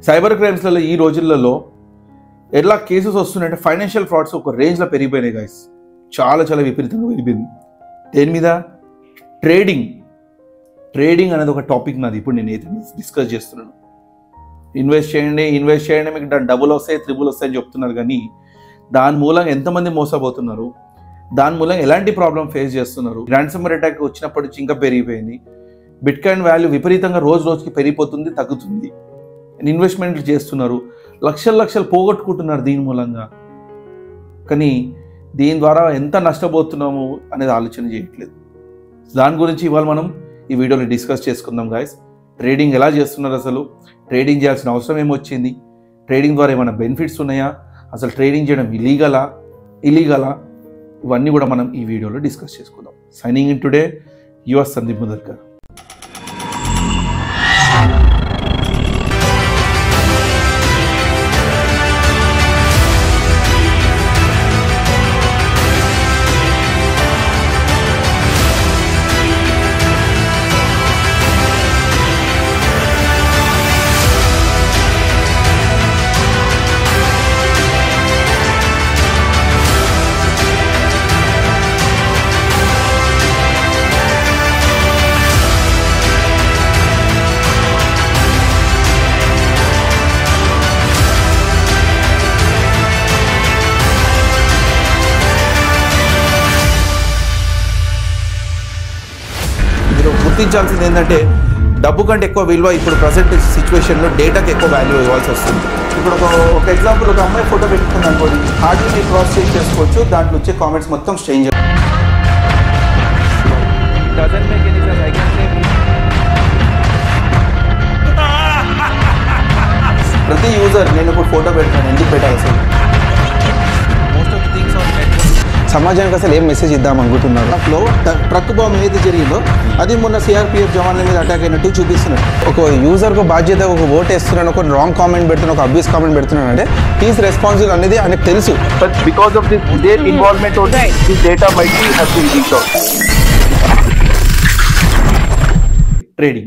Cyber క్రైమ్స్లలో ఈ రోజులలో ఎలా కేసెస్ వస్తున్నాయంటే ఫైనాన్షియల్ ఫ్రాడ్స్ ఒక రేంజ్లో పెరిగిపోయినాయి గైస్ చాలా చాలా విపరీతంగా పెరిగిపోయింది దేని మీద ట్రేడింగ్ ట్రేడింగ్ అనేది ఒక టాపిక్ నాది ఇప్పుడు నేను ఏదైతే డిస్కస్ చేస్తున్నాను ఇన్వెస్ట్ చేయండి ఇన్వెస్ట్ చేయండి మీకు దాని డబుల్ వస్తాయి త్రిబుల్ వస్తాయి అని చెప్తున్నారు కానీ దాని మూలంగా ఎంతమంది మోసపోతున్నారు దాని మూలంగా ఎలాంటి ప్రాబ్లం ఫేస్ చేస్తున్నారు ర్యాన్సమర్ అటాక్ వచ్చినప్పటి నుంచి ఇంకా పెరిగిపోయింది బిట్ కాయిన్ వాల్యూ విపరీతంగా రోజు రోజుకి పెరిగిపోతుంది తగ్గుతుంది ఇన్వెస్ట్మెంట్లు చేస్తున్నారు లక్షలు లక్షలు పోగొట్టుకుంటున్నారు దీని మూలంగా కానీ దీని ద్వారా ఎంత నష్టపోతున్నాము అనేది ఆలోచన చేయట్లేదు దాని గురించి ఇవాళ మనం ఈ వీడియోలో డిస్కస్ చేసుకుందాం గాయస్ ట్రేడింగ్ ఎలా చేస్తున్నారు అసలు ట్రేడింగ్ చేయాల్సిన అవసరం ఏమొచ్చింది ట్రేడింగ్ ద్వారా ఏమైనా బెనిఫిట్స్ ఉన్నాయా అసలు ట్రేడింగ్ చేయడం ఇలీగలా ఇలీగలా ఇవన్నీ కూడా మనం ఈ వీడియోలో డిస్కస్ చేసుకుందాం signing in today yours Sandeep Mudarkar మీరు గుర్తించాల్సింది ఏంటంటే డబ్బు కంటే ఎక్కువ విలువ ఇప్పుడు ప్రజెంట్ సిచ్యువేషన్లో డేటాకి ఎక్కువ వాల్యూ ఇవ్వాల్సి వస్తుంది ఇప్పుడు ఒక ఒక ఎగ్జాంపుల్ ఒక అమ్మాయి ఫోటో పెట్టుకుంది అనుకోండి హార్డ్లీ మీరు క్రాస్ చెక్ చేసుకోవచ్చు దాంట్లో వచ్చే కామెంట్స్ మొత్తం strange doesn't make any sense. I can say ప్రతి యూజర్ నేను ఇప్పుడు ఫోటో పెడతాను ఎందుకు పెట్టాలి అసలు most of the things on network. సమాజానికి అసలు ఏం మెసేజ్ ఇద్దాం అనుకుంటున్నారు లో ట్రక్ బాంబ్ ఏదైతే జరిగిందో అది మొన్న సిఆర్పిఎఫ్ జవాన్ల మీద అటాక్ అయినట్టు చూపిస్తున్నారు ఒక యూజర్కు బాధ్యత ఒక ఓట్ వేస్తున్నాను ఒక రాంగ్ కామెంట్ పెడుతున్నాను ఒక అబ్యూస్ కామెంట్ పెడుతున్నాను అంటే హీస్ రెస్పాన్సిబుల్ అనేది ఆయనకు తెలుసు but because of this their involvement only this data might be has been leaked out trading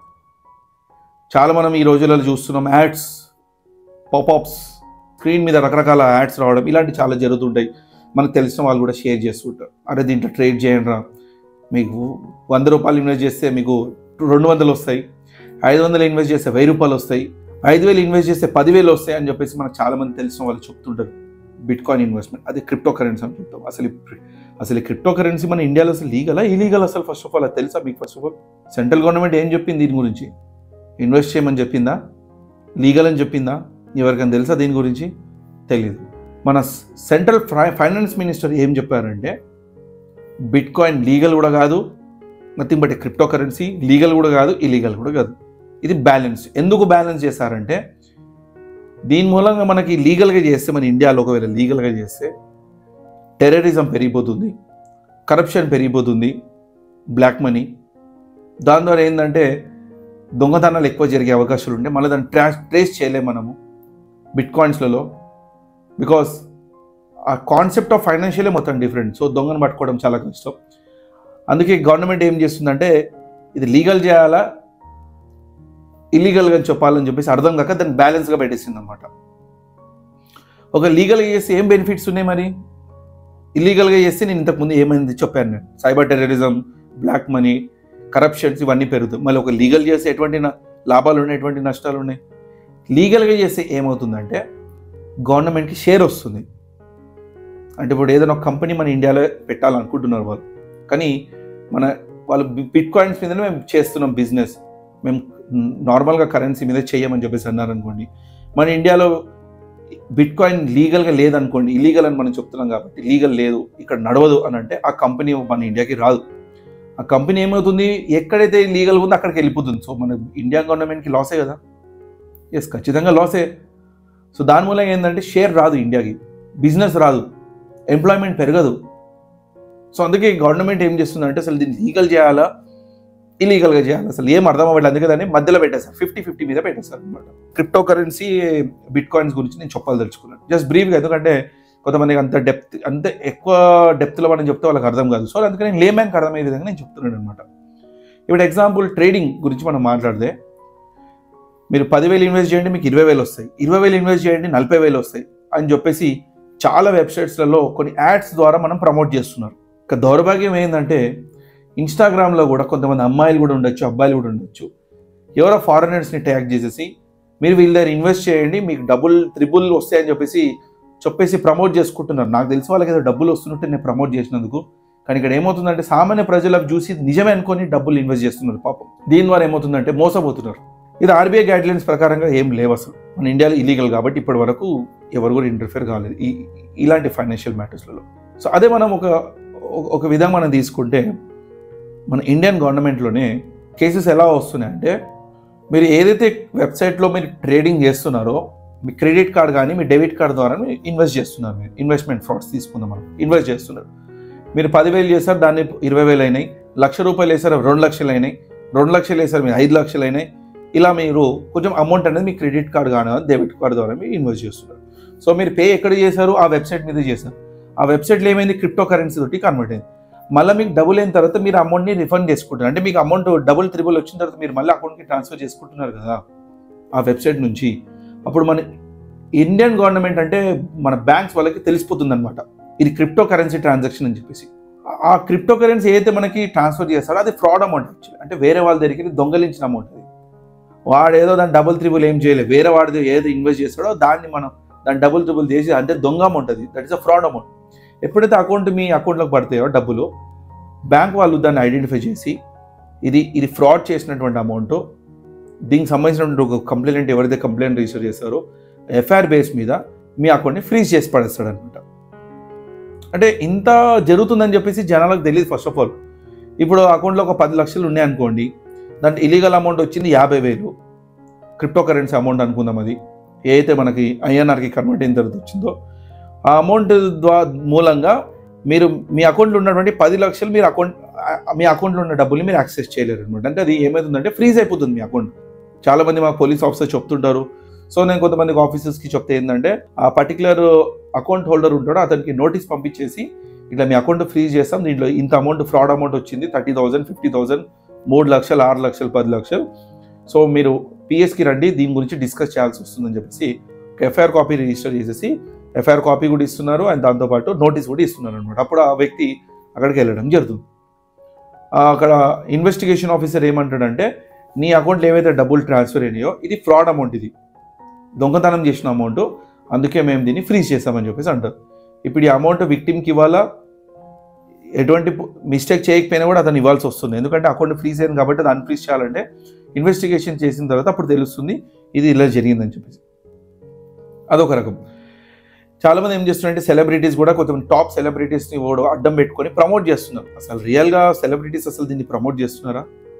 చాలా మనం ఈ రోజులలో చూస్తున్నాం యాడ్స్ పాపప్స్ స్క్రీన్ మీద రకరకాల యాడ్స్ రావడం ఇలాంటి చాలా జరుగుతుంటాయి మనకు తెలిసిన వాళ్ళు కూడా షేర్ చేస్తుంటారు అరే దీంట్లో ట్రేడ్ చేయండి రా మీకు వంద రూపాయలు ఇన్వెస్ట్ చేస్తే మీకు రెండు వందలు వస్తాయి ఐదు వందలు ఇన్వెస్ట్ చేస్తే వెయ్యి రూపాయలు వస్తాయి ఐదు వేలు ఇన్వెస్ట్ చేస్తే పదివేలు వస్తాయి అని చెప్పేసి మనకు చాలా మంది తెలిసిన వాళ్ళు చెప్తుంటారు బిట్ కాయిన్ ఇన్వెస్ట్మెంట్ అది క్రిప్టో కరెన్సీ అని చెప్తాం అసలు ఈ- అసలు ఈ క్రిప్టో కరెన్సీ మన ఇండియాలో అసలు లీగలా ఇలీగల్ అసలు ఫస్ట్ ఆఫ్ ఆల్ అది తెలుసా మీకు first of all central government ఏం చెప్పింది దీని గురించి ఇన్వెస్ట్ చేయమని చెప్పిందా లీగల్ అని చెప్పిందా ఎవరికైనా తెలుసా దీని గురించి తెలియదు మన సెంట్రల్ ఫైనాన్స్ మినిస్టర్ ఏం చెప్పారంటే బిట్ కాయిన్ లీగల్ కూడా కాదు nothing but crypto currency legal కూడా కాదు ఇలీగల్ కూడా కాదు ఇది బ్యాలెన్స్ ఎందుకు బ్యాలెన్స్ చేశారంటే దీని మూలంగా మనకి లీగల్గా చేస్తే మన ఇండియాలో ఒకవేళ లీగల్గా చేస్తే టెర్రరిజం పెరిగిపోతుంది కరప్షన్ పెరిగిపోతుంది బ్లాక్ మనీ దాని ద్వారా ఏంటంటే దొంగతనాలు ఎక్కువ జరిగే అవకాశాలు ఉంటాయి మళ్ళీ దాన్ని ట్రా ట్రేస్ చేయలేము మనము బిట్ కాయిన్స్లలో బికాస్ ఆ కాన్సెప్ట్ ఆఫ్ ఫైనాన్షియలే మొత్తం డిఫరెంట్ సో దొంగను పట్టుకోవడం చాలా కష్టం అందుకే గవర్నమెంట్ ఏం చేస్తుందంటే ఇది లీగల్ చేయాలా ఇల్లీగల్గా చెప్పాలని చెప్పేసి అర్థం కాక దాన్ని బ్యాలెన్స్గా పెట్టేసింది అనమాట ఒక లీగల్గా చేస్తే ఏం బెనిఫిట్స్ ఉన్నాయి మరి ఇల్లీగల్గా చేస్తే నేను ఇంతకుముందు ఏమైంది చెప్పాను నేను cyber terrorism black money corruptions ఇవన్నీ పెరుగుతాయి మళ్ళీ ఒక లీగల్ చేస్తే ఎటువంటి న- లాభాలు ఉన్నాయి ఎటువంటి నష్టాలు ఉన్నాయి లీగల్గా చేస్తే ఏమవుతుందంటే గవర్నమెంట్కి షేర్ వస్తుంది అంటే ఇప్పుడు ఏదైనా ఒక కంపెనీ మన ఇండియాలో పెట్టాలనుకుంటున్నారు వాళ్ళు కానీ మన వాళ్ళు బిట్ కాయిన్స్ మీదనే మేము చేస్తున్నాం బిజినెస్ మేము నార్మల్గా కరెన్సీ మీద చేయమని చెప్పేసి అన్నారు అనుకోండి మన ఇండియాలో బిట్ కాయిన్ లీగల్గా లేదనుకోండి ఇలీగల్ అని మనం చెప్తున్నాం కాబట్టి లీగల్ లేదు ఇక్కడ నడవదు అని అంటే ఆ కంపెనీ మన ఇండియాకి రాదు ఆ కంపెనీ ఏమవుతుంది ఎక్కడైతే లీగల్ ఉందో అక్కడికి వెళ్ళిపోతుంది సో మన ఇండియా గవర్నమెంట్కి లాసే కదా ఎస్ ఖచ్చితంగా లాసే సో దాని మూలంగా ఏంటంటే షేర్ రాదు ఇండియాకి బిజినెస్ రాదు ఎంప్లాయ్మెంట్ పెరగదు సో అందుకే గవర్నమెంట్ ఏం చేస్తుందంటే అసలు దీన్ని లీగల్ చేయాలా ఇలీగల్గా చేయాలి అసలు ఏం అర్థం అవ్వట్లేదు అందుకే దాన్ని మధ్యలో పెట్టేశారు ఫిఫ్టీ ఫిఫ్టీ మీద పెట్టేశారు అనమాట క్రిప్టో కరెన్సీ బిట్ కాయిన్స్ గురించి నేను చెప్పాలదలుచుకున్నాను జస్ట్ బ్రీఫ్గా ఎందుకంటే కొంతమందికి అంత డెప్త్ అంత ఎక్కువ డెప్త్లో మనం చెప్తే వాళ్ళకి అర్థం కాదు సో అందుకని నేను లేమ్యాన్కి అర్థమయ్యే విధంగా నేను చెప్తున్నాను అనమాట ఇప్పుడు ఎగ్జాంపుల్ ట్రేడింగ్ గురించి మనం మాట్లాడితే మీరు పదివేలు ఇన్వెస్ట్ చేయండి మీకు ఇరవై వేలు వస్తాయి ఇరవై వేలు ఇన్వెస్ట్ చేయండి నలభై వేలు వస్తాయి అని చెప్పేసి చాలా వెబ్సైట్స్లలో కొన్ని యాడ్స్ ద్వారా మనం ప్రమోట్ చేస్తున్నారు ఇక దౌర్భాగ్యం ఏంటంటే ఇన్స్టాగ్రామ్లో కూడా కొంతమంది అమ్మాయిలు కూడా ఉండొచ్చు అబ్బాయిలు కూడా ఉండొచ్చు ఎవరో ఫారినర్స్ని ట్యాగ్ చేసేసి మీరు వీళ్ళ దగ్గర ఇన్వెస్ట్ చేయండి మీకు డబుల్ త్రిబుల్ వస్తాయని చెప్పేసి చెప్పేసి ప్రమోట్ చేసుకుంటున్నారు నాకు తెలిసి వాళ్ళకి ఏదో డబ్బులు వస్తున్నట్టు నేను ప్రమోట్ చేసినందుకు కానీ ఇక్కడ ఏమవుతుందంటే సామాన్య ప్రజలు అవి చూసి నిజమే అనుకొని డబ్బులు ఇన్వెస్ట్ చేస్తున్నారు పాపం దీని ద్వారా ఏమవుతుందంటే మోసపోతున్నారు ఇది ఆర్బీఐ గైడ్లైన్స్ ప్రకారంగా ఏం లేవు అసలు మన ఇండియాలో ఇలీగల్ కాబట్టి ఇప్పటి వరకు ఎవరు కూడా ఇంటర్ఫియర్ కాలేదు ఈ ఇలాంటి ఫైనాన్షియల్ మ్యాటర్స్లలో సో అదే మనం ఒక ఒక విధంగా మనం తీసుకుంటే మన ఇండియన్ గవర్నమెంట్లోనే కేసెస్ ఎలా వస్తున్నాయంటే మీరు ఏదైతే వెబ్సైట్లో మీరు ట్రేడింగ్ చేస్తున్నారో మీ క్రెడిట్ కార్డ్ కానీ మీ డెబిట్ కార్డ్ ద్వారా మీరు ఇన్వెస్ట్ చేస్తున్నారు మీరు ఇన్వెస్ట్మెంట్ ఫ్రాడ్స్ తీసుకుందాం మనం ఇన్వెస్ట్ చేస్తున్నారు మీరు పదివేలు చేస్తారు దాన్ని ఇరవై వేలు అయినాయి లక్ష రూపాయలు వేసారు రెండు లక్షలు అయినాయి రెండు లక్షలు వేసారు మీరు ఐదు లక్షలు అయినాయి ఇలా మీరు కొంచెం అమౌంట్ అనేది మీ క్రెడిట్ కార్డ్ కానీ డెబిట్ కార్డ్ ద్వారా మీరు ఇన్వెస్ట్ చేస్తున్నారు సో మీరు పే ఎక్కడ చేశారు ఆ వెబ్సైట్ మీద చేశారు ఆ వెబ్సైట్లో ఏమైంది క్రిప్టో కరెన్సీ తోటి కన్వర్ట్ అయింది మళ్ళీ మీకు డబుల్ అయిన తర్వాత మీరు అమౌంట్ని రిఫండ్ చేసుకుంటారు అంటే మీకు అమౌంట్ డబుల్ త్రిబుల్ వచ్చిన తర్వాత మీరు మళ్ళీ అకౌంట్కి ట్రాన్స్ఫర్ చేసుకుంటున్నారు కదా ఆ వెబ్సైట్ నుంచి అప్పుడు మన ఇండియన్ గవర్నమెంట్ అంటే మన బ్యాంక్స్ వాళ్ళకి తెలిసిపోతుంది అనమాట ఇది క్రిప్టో కరెన్సీ ట్రాన్సాక్షన్ అని చెప్పేసి ఆ క్రిప్టో కరెన్సీ ఏదైతే మనకి ట్రాన్స్ఫర్ చేస్తాడో అది ఫ్రాడ్ అమౌంట్ యాక్చువల్లీ అంటే వేరే వాళ్ళ దగ్గరికి దొంగలించిన అమౌంట్ అది వాడు ఏదో దాని డబుల్ త్రిబుల్ ఏం చేయలేదు వేరే వాడిది ఏది ఇన్వెస్ట్ చేస్తాడో దాన్ని మనం దాన్ని డబుల్ త్రిబుల్ చేసి అంటే దొంగ అమౌంట్ అది that is a fraud amount ఎప్పుడైతే అకౌంట్ మీ అకౌంట్లోకి పడతాయో డబ్బులు బ్యాంక్ వాళ్ళు దాన్ని ఐడెంటిఫై చేసి ఇది ఇది ఫ్రాడ్ చేసినటువంటి అమౌంట్ దీనికి సంబంధించినటువంటి ఒక కంప్లైంట్ ఎవరైతే కంప్లైంట్ రిజిస్టర్ చేస్తారో ఎఫ్ఐఆర్ బేస్ మీద మీ అకౌంట్ని ఫ్రీజ్ చేసి పడేస్తాడు అనమాట అంటే ఇంత జరుగుతుందని చెప్పేసి జనాలకు తెలియదు ఫస్ట్ ఆఫ్ ఆల్ ఇప్పుడు అకౌంట్లో ఒక పది లక్షలు ఉన్నాయి అనుకోండి దాంట్లో ఇలీగల్ అమౌంట్ వచ్చింది యాభై వేలు క్రిప్టో కరెన్సీ అమౌంట్ అనుకుందాం అది ఏదైతే మనకి ఐఎన్ఆర్కి కన్వర్ట్ అయిన తర్వాత వచ్చిందో ఆ అమౌంట్ ద్వారా మూలంగా మీరు మీ అకౌంట్లో ఉన్నటువంటి పది లక్షలు మీరు అకౌంట్ మీ అకౌంట్లో ఉన్న డబ్బుల్ని మీరు యాక్సెస్ చేయలేరు అనమాట అంటే అది ఏమవుతుందంటే ఫ్రీజ్ అయిపోతుంది మీ అకౌంట్ చాలా మంది మా పోలీస్ ఆఫీసర్ చెప్తుంటారు సో నేను కొంతమందికి ఆఫీసర్స్కి చెప్తే ఏంటంటే ఆ పర్టికులర్ అకౌంట్ హోల్డర్ ఉంటాడో అతనికి నోటీస్ పంపించేసి ఇట్లా మీ అకౌంట్ ఫ్రీజ్ చేస్తాం దీంట్లో ఇంత అమౌంట్ ఫ్రాడ్ అమౌంట్ వచ్చింది థర్టీ థౌసండ్ ఫిఫ్టీ థౌసండ్ మూడు లక్షలు ఆరు లక్షలు పది లక్షలు సో మీరు పిఎస్కి రండి దీని గురించి డిస్కస్ చేయాల్సి వస్తుందని చెప్పేసి ఒక ఎఫ్ఐఆర్ కాపీ రిజిస్టర్ చేసేసి ఎఫ్ఐఆర్ కాపీ కూడా ఇస్తున్నారు అండ్ దాంతోపాటు నోటీస్ కూడా ఇస్తున్నారు అనమాట అప్పుడు ఆ వ్యక్తి అక్కడికి వెళ్ళడం జరుగుతుంది ఆ, అక్కడ ఇన్వెస్టిగేషన్ ఆఫీసర్ ఏమంటాడంటే నీ అకౌంట్లో ఏవైతే డబ్బులు ట్రాన్స్ఫర్ అయినాయో ఇది ఫ్రాడ్ అమౌంట్ ఇది దొంగతనం చేసిన అమౌంట్ అందుకే మేము దీన్ని ఫ్రీజ్ చేస్తామని చెప్పేసి అంటారు ఇప్పుడు ఈ అమౌంట్ విక్టిమ్కి ఇవ్వాలా ఎటువంటి మిస్టేక్ చేయకపోయినా కూడా అతను ఇవ్వాల్సి వస్తుంది ఎందుకంటే అకౌంట్ ఫ్రీజ్ అయింది కాబట్టి దాన్ని ఫ్రీజ్ చేయాలంటే ఇన్వెస్టిగేషన్ చేసిన తర్వాత అప్పుడు తెలుస్తుంది ఇది ఇలా జరిగిందని చెప్పేసి అదొక రకం చాలామంది ఏం చేస్తున్నారంటే సెలబ్రిటీస్ కూడా కొంతమంది టాప్ సెలబ్రిటీస్ని కూడా అడ్డం పెట్టుకొని ప్రమోట్ చేస్తున్నారు అసలు రియల్గా సెలబ్రిటీస్ అసలు దీన్ని ప్రమోట్ చేస్తున్నారా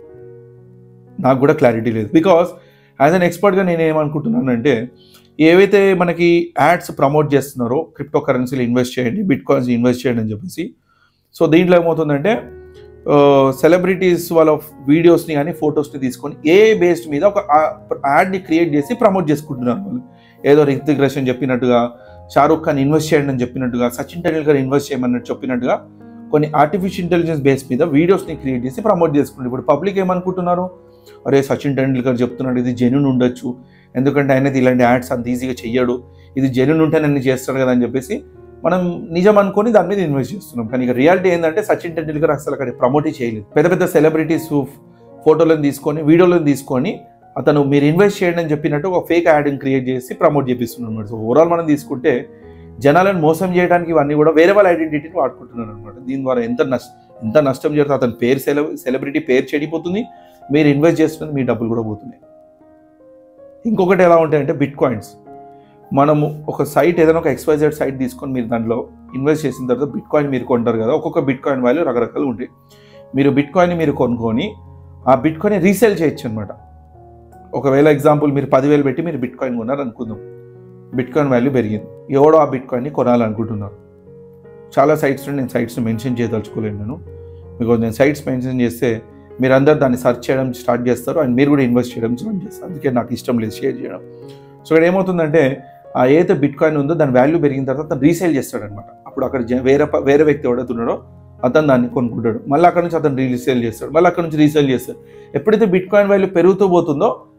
నాకు కూడా క్లారిటీ లేదు బికాస్ యాజ్ అన్ ఎక్స్పర్ట్గా నేను ఏమనుకుంటున్నానంటే ఏవైతే మనకి యాడ్స్ ప్రమోట్ చేస్తున్నారో క్రిప్టో కరెన్సీలో ఇన్వెస్ట్ చేయండి బిట్ కాయిన్స్ ఇన్వెస్ట్ చేయండి అని చెప్పేసి సో దీంట్లో ఏమవుతుందంటే సెలబ్రిటీస్ వాళ్ళ వీడియోస్ని కానీ ఫొటోస్ని తీసుకొని ఏ బేస్డ్ మీద ఒక యాడ్ని క్రియేట్ చేసి ప్రమోట్ చేసుకుంటున్నారు వాళ్ళు ఏదో రితిక్ రోషన్ చెప్పినట్టుగా షారూక్ ఖాన్ ఇన్వెస్ట్ చేయండి అని చెప్పినట్టుగా సచిన్ టెండూల్కర్ ఇన్వెస్ట్ చేయమన్నట్టు చెప్పినట్టుగా కొన్ని ఆర్టిఫిషియల్ ఇంటెలిజెన్స్ బేస్ మీద వీడియోస్ని క్రియేట్ చేసి ప్రమోట్ చేసుకుంటారు ఇప్పుడు పబ్లిక్ ఏమనుకుంటున్నారు అరే సచిన్ టెండూల్కర్ చెప్తున్నాడు ఇది జెన్యున్ ఉండొచ్చు ఎందుకంటే ఆయనది ఇలాంటి యాడ్స్ అంత ఈజీగా చెయ్యడు ఇది జెన్యున్ ఉంటే నన్ను చేస్తాడు కదా అని చెప్పేసి మనం నిజం అనుకొని దాని మీద ఇన్వెస్ట్ చేస్తున్నాం కానీ ఇక రియాలిటీ ఏంటంటే సచిన్ టెండూల్కర్ అసలు అక్కడ ప్రమోట్ చేయలేదు పెద్ద పెద్ద సెలబ్రిటీస్ ఫోటోలను తీసుకొని వీడియోలను తీసుకొని అతను మీరు ఇన్వెస్ట్ చేయండి అని చెప్పినట్టు ఒక ఫేక్ యాడ్ని క్రియేట్ చేసి ప్రమోట్ చేపిస్తున్నాడు అనమాట సో ఓవరాల్ మనం తీసుకుంటే జనాలను మోసం చేయడానికి ఇవన్నీ కూడా వేరే వాళ్ళ ఐడెంటిటీని వాడుకుంటున్నారు అనమాట దీని ద్వారా ఎంత నష్ట ఎంత నష్టం జరుగుతుంది అతని పేరు సెల సెలబ్రిటీ పేరు చెడిపోతుంది మీరు ఇన్వెస్ట్ చేస్తున్నది మీ డబ్బులు కూడా పోతున్నాయి ఇంకొకటి ఎలా ఉంటాయంటే బిట్ కాయిన్స్ మనము ఒక సైట్ ఏదైనా ఒక ఎక్స్వైజెడ్ సైట్ తీసుకొని మీరు దాంట్లో ఇన్వెస్ట్ చేసిన తర్వాత బిట్ కాయిన్ మీరు కొంటారు కదా ఒక్కొక్క బిట్ కాయిన్ వాల్యూ రకరకాలు ఉంటాయి మీరు బిట్ కాయిన్ మీరు కొనుక్కొని ఆ బిట్ కాయిన్ రీసేల్ చేయొచ్చు అనమాట ఒకవేళ ఎగ్జాంపుల్ మీరు పదివేలు పెట్టి మీరు బిట్ కాయిన్ కొన్నారు అనుకుందాం బిట్ కాయిన్ వాల్యూ పెరిగింది ఎవడో ఆ బిట్ కాయిన్ని కొనాలనుకుంటున్నారు చాలా సైట్స్లో నేను సైట్స్ మెన్షన్ చేయదలుచుకోలేను నేను బికాజ్ నేను సైట్స్ మెన్షన్ చేస్తే మీరందరూ దాన్ని సెర్చ్ చేయడం స్టార్ట్ చేస్తారు అండ్ మీరు కూడా ఇన్వెస్ట్ చేయడం స్టార్ట్ చేస్తారు అందుకే నాకు ఇష్టం లేదు షేర్ చేయడం సో ఇక్కడ ఏమవుతుందంటే ఆ ఏదైతే బిట్ కాయిన్ ఉందో దాని వాల్యూ పెరిగిన తర్వాత అతను రీసేల్ చేస్తాడనమాట అప్పుడు అక్కడ జ- వేరే ప- వేరే వ్యక్తి ఎవడైతే ఉన్నాడో అతను దాన్ని కొనుక్కుంటాడు మళ్ళీ అక్కడ నుంచి అతను రీసేల్ చేస్తాడు మళ్ళీ అక్కడ నుంచి రీసేల్ చేస్తాడు ఎప్పుడైతే బిట్ కాయిన్ వాల్యూ పెరుగుతూ పోతుందో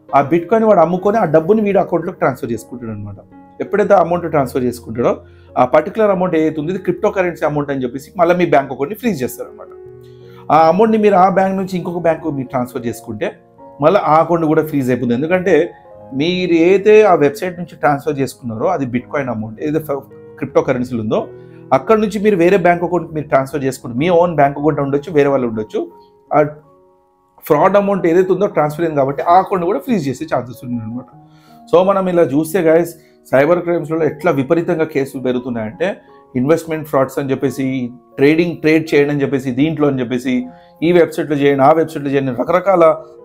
ఆ బిట్ కాయిన్ వాడు అమ్ముకొని ఆ డబ్బుని వీడి అకౌంట్లోకి ట్రాన్స్ఫర్ చేసుకుంటాడు అనమాట ఎప్పుడైతే అమౌంట్ ట్రాన్స్ఫర్ చేసుకుంటాడో ఆ పర్టికులర్ అమౌంట్ ఏదైతే ఉంది ఇది క్రిప్టో కరెన్సీ అమౌంట్ అని చెప్పేసి మళ్ళీ మీ బ్యాంక్ అకౌంట్ని ఫ్రీజ్ చేస్తారనమాట ఆ అమౌంట్ని మీరు ఆ బ్యాంక్ నుంచి ఇంకొక బ్యాంకు మీరు ట్రాన్స్ఫర్ చేసుకుంటే మళ్ళీ ఆ అకౌంట్ కూడా ఫ్రీజ్ అయిపోతుంది ఎందుకంటే మీరు ఏదైతే ఆ వెబ్సైట్ నుంచి ట్రాన్స్ఫర్ చేసుకున్నారో అది బిట్ కాయిన్ అమౌంట్ ఏదైతే క్రిప్టో కరెన్సీలు ఉందో అక్కడ నుంచి మీరు వేరే బ్యాంక్ అకౌంట్ మీరు ట్రాన్స్ఫర్ చేసుకుంటే మీ ఓన్ బ్యాంక్ అకౌంట్ ఉండొచ్చు వేరే వాళ్ళు ఉండొచ్చు ఆ ఫ్రాడ్ అమౌంట్ ఏదైతే ఉందో ట్రాన్స్ఫర్ అయింది కాబట్టి ఆ అకౌంట్ కూడా ఫ్రీజ్ చేసే ఛాన్సెస్ ఉన్నాయి అనమాట సో మనం ఇలా చూస్తే గైస్ సైబర్ క్రైమ్స్లో ఎట్లా విపరీతంగా కేసులు పెరుగుతున్నాయంటే ఇన్వెస్ట్మెంట్ ఫ్రాడ్స్ అని చెప్పేసి ట్రేడింగ్ ట్రేడ్ చేయండి అని చెప్పేసి దీంట్లో అని చెప్పేసి ఈ వెబ్సైట్లో చేయండి ఆ వెబ్సైట్లో చేయండి రకరకాల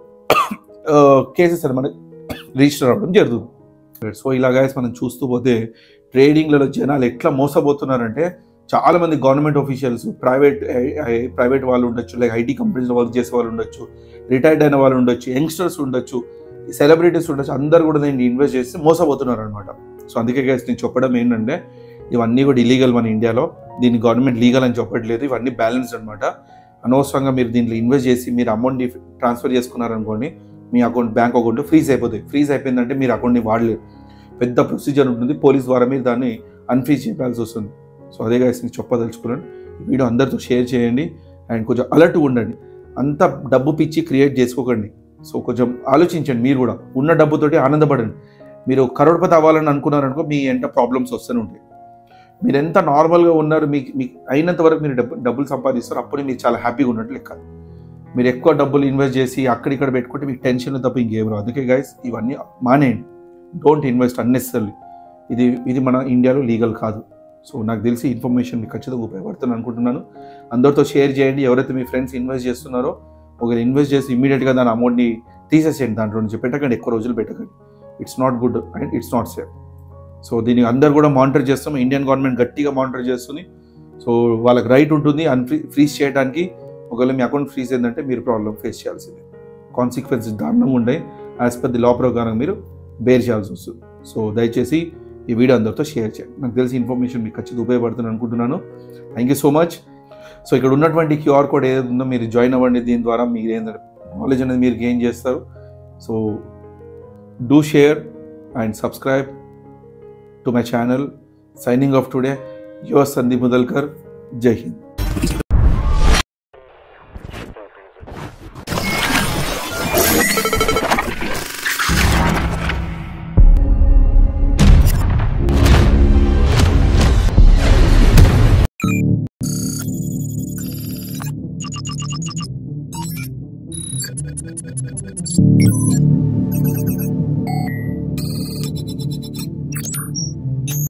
కేసెస్ మనకి రిజిస్టర్ అవ్వడం జరుగుతుంది సో ఇలా గైస్ మనం చూస్తూ పోతే ట్రేడింగ్లలో జనాలు ఎట్లా మోసపోతున్నారంటే చాలా మంది గవర్నమెంట్ ఆఫీషియల్స్ ప్రైవేట్ ప్రైవేట్ వాళ్ళు ఉండొచ్చు లైక్ ఐటీ కంపెనీస్లో వర్క్ చేసే వాళ్ళు ఉండొచ్చు రిటైర్డ్ అయిన వాళ్ళు ఉండొచ్చు యంగ్స్టర్స్ ఉండొచ్చు సెలబ్రిటీస్ ఉండొచ్చు అందరు కూడా దీన్ని ఇన్వెస్ట్ చేసి మోసపోతున్నారు అనమాట సో అందుకే గైస్ నేను చెప్పడం ఏంటంటే ఇవన్నీ కూడా ఇలీగల్ మన ఇండియాలో దీన్ని గవర్నమెంట్ లీగల్ అని చెప్పట్లేదు ఇవన్నీ బ్యాలెన్స్ అనమాట అనవసరంగా మీరు దీంట్లో ఇన్వెస్ట్ చేసి మీరు అమౌంట్ ట్రాన్స్ఫర్ చేసుకున్నారనుకోండి మీ అకౌంట్ బ్యాంక్ అకౌంట్ ఫ్రీజ్ అయిపోతుంది ఫ్రీజ్ అయిపోయిందంటే మీరు అకౌంట్ని వాడలేరు పెద్ద ప్రొసీజర్ ఉంటుంది పోలీస్ ద్వారా మీరు దాన్ని అన్ఫ్రీజ్ చేయాల్సి వస్తుంది సో అదే గైస్ నేను చెప్పదలుచుకున్నాను ఈ వీడియో అందరితో షేర్ చేయండి అండ్ కొంచెం అలర్ట్గా ఉండండి అంత డబ్బు పిచ్చి క్రియేట్ చేసుకోకండి సో కొంచెం ఆలోచించండి మీరు కూడా ఉన్న డబ్బుతోటి ఆనందపడండి మీరు కరోడ్పతి అవ్వాలని అనుకున్నారనుకో మీ ఎంట ప్రాబ్లమ్స్ వస్తూనే ఉంటాయి మీరు ఎంత నార్మల్గా ఉన్నారు మీకు మీకు అయినంత వరకు మీరు డబ్బు డబ్బులు సంపాదిస్తారు అప్పుడు మీరు చాలా హ్యాపీగా ఉన్నట్టు లెక్క మీరు ఎక్కువ డబ్బులు ఇన్వెస్ట్ చేసి అక్కడిక్కడ పెట్టుకుంటే మీకు టెన్షన్ తప్ప ఇంకేం రాదు అందుకే గైస్ ఇవన్నీ మానేయండి డోంట్ ఇన్వెస్ట్ అన్నెసరీ ఇది ఇది మన ఇండియాలో లీగల్ కాదు సో నాకు తెలిసి ఇన్ఫర్మేషన్ మీకు ఖచ్చితంగా ఉపయోగపడుతుంది అనుకుంటున్నాను అందరితో షేర్ చేయండి ఎవరైతే మీ ఫ్రెండ్స్ ఇన్వెస్ట్ చేస్తున్నారో ఒకరు ఇన్వెస్ట్ చేసి ఇమీడియట్గా దాని అమౌంట్ని తీసేసేయండి దాంట్లో నుంచి పెట్టకండి ఎక్కువ రోజులు పెట్టకండి it's not good and it's not safe so దీన్ని అందరు కూడా మానిటర్ చేస్తాం ఇండియన్ గవర్నమెంట్ గట్టిగా మానిటర్ చేస్తుంది సో వాళ్ళకి రైట్ ఉంటుంది అన్ఫ్రీ ఫ్రీజ్ చేయడానికి ఒకవేళ మీ అకౌంట్ ఫ్రీజ్ అయిందంటే మీరు ప్రాబ్లం ఫేస్ చేయాల్సిందే కాన్సిక్వెన్సెస్ దారుణంగా ఉంటాయి యాజ్ పర్ ది లా ప్రకారం మీరు బేర్ చేయాల్సి వస్తుంది సో దయచేసి ఈ వీడియో అందరితో షేర్ చేయండి నాకు తెలిసి ఇన్ఫర్మేషన్ మీకు ఖచ్చితంగా ఉపయోగపడుతుంది అనుకుంటున్నాను thank you so much so ఇక్కడ ఉన్నటువంటి క్యూఆర్ కోడ్ ఏదైతే ఉందో మీరు జాయిన్ అవ్వండి దీని ద్వారా మీరు ఏంటంటే నాలెడ్జ్ అనేది మీరు గెయిన్ చేస్తారు so do share and subscribe to my channel signing off today yours Sandeep Mudalkar Jai Hind